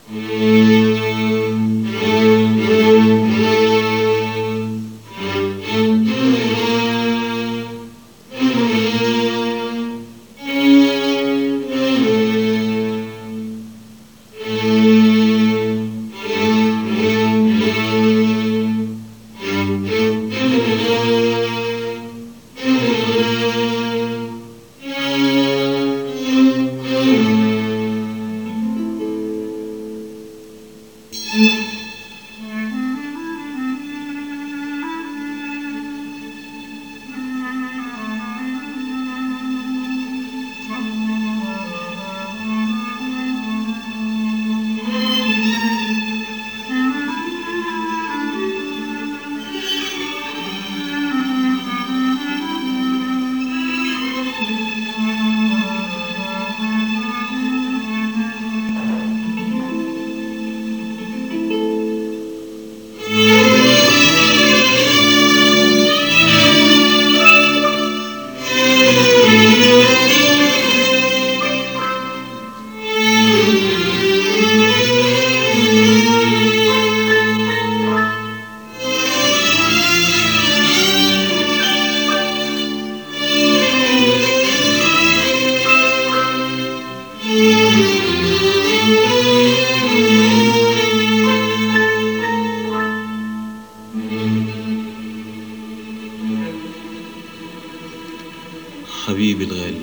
حبيبي الغالي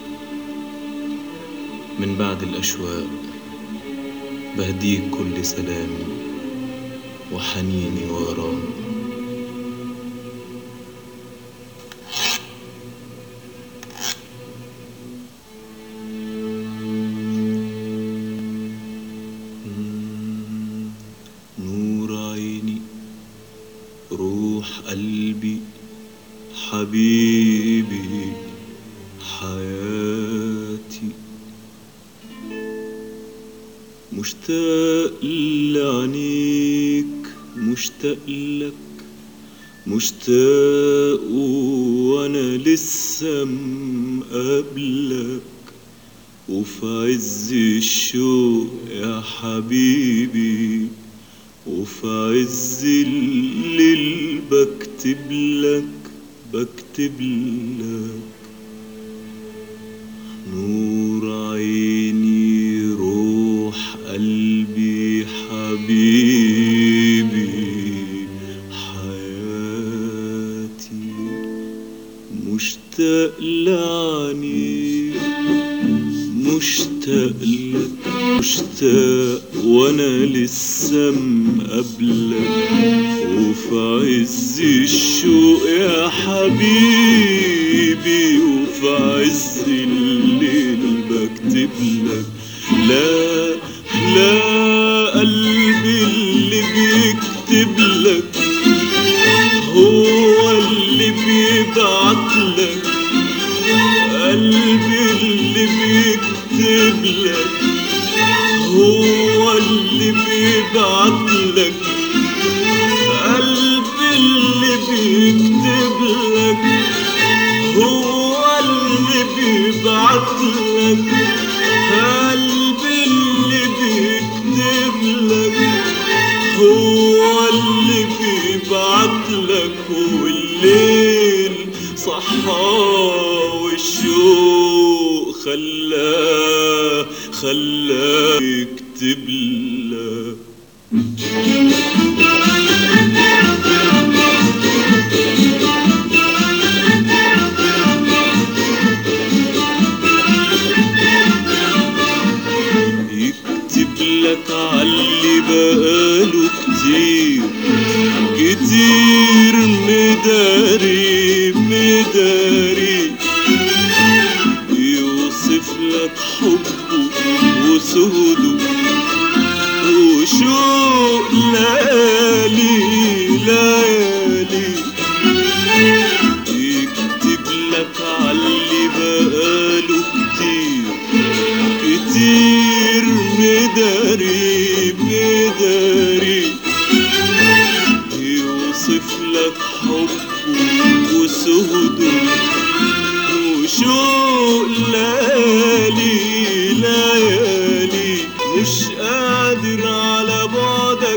من بعد الأشواق بهديك كل سلامي وحنيني وغرامي مم، نور عيني روح قلبي حبيبي حياتي مشتاق لعينيك مشتاق لك مشتاق وانا لسه مقابلك وفي عز الشوق يا حبيبي وفي عز الليل بكتب لك بكتب لك نور عيني روح قلبي حبيبي حياتي مشتاق لعنيك مشتاق لك مشتاق وانا لسه مقابلك وفي عز الشوق يا حبيبي وفي عز الليل بكتب لك لا لا قلبي اللي بيكتب لك هو اللي بيبعت لك قلبي اللي بيكتب لك هو اللي بيبعت لك قلبي اللي بيكتب لك هو اللي بيبعت لك قلبي اللي بيكتب لك هو اللي بيبعت لك والليل صحى والشوق خلاه خلاه يكتب لك يكتب لك عاللي بقاله كتير كتير مداري مداري يوصف لك حبه وسهده وشوق ليالي ليالي يكتب لك عاللي بقاله كتير كتير مداري مداري يوصف لك حبه وسهده وشوق ليالي ليالي مش قادر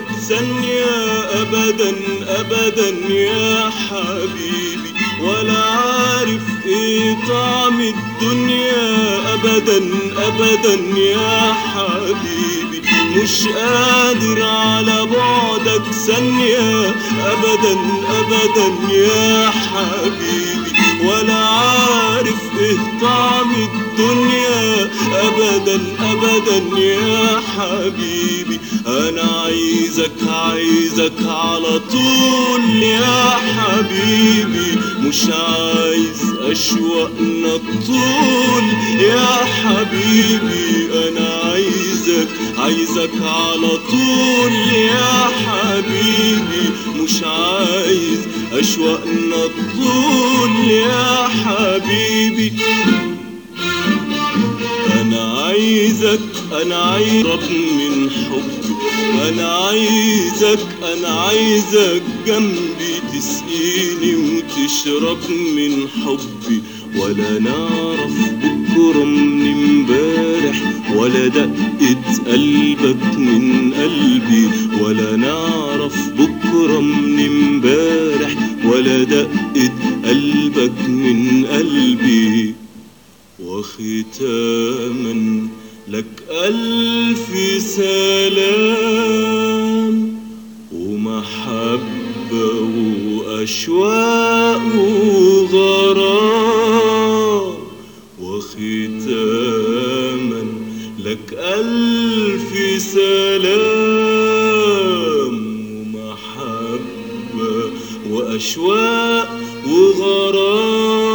ثانية أبدا أبدا يا حبيبي ولا عارف ايه طعم الدنيا أبدا أبدا يا حبيبي مش قادر على بعدك ثانية أبدا أبدا يا حبيبي ولا عارف ايه طعم الدنيا ابدا ابدا يا حبيبي انا عايزك عايزك على طول يا حبيبي مش عايز اشواقنا طول يا حبيبي انا عايزك عايزك على طول يا حبيبي مش عايز اشواقنا طول يا حبيبي انا عايزك انا عايز رب من حبي انا عايزك انا عايزك جنبي تسقيني وتشرب من حبي ولا نعرف بكرة من امبارح ولا دقة قلبك من قلبي ولا نعرف بكرة من امبارح ولا دقة قلبك من قلبي وختاما لك ألف سلام ومحبة وأشواق وغرام وختاما لك ألف سلام ومحبة وأشواق وغرام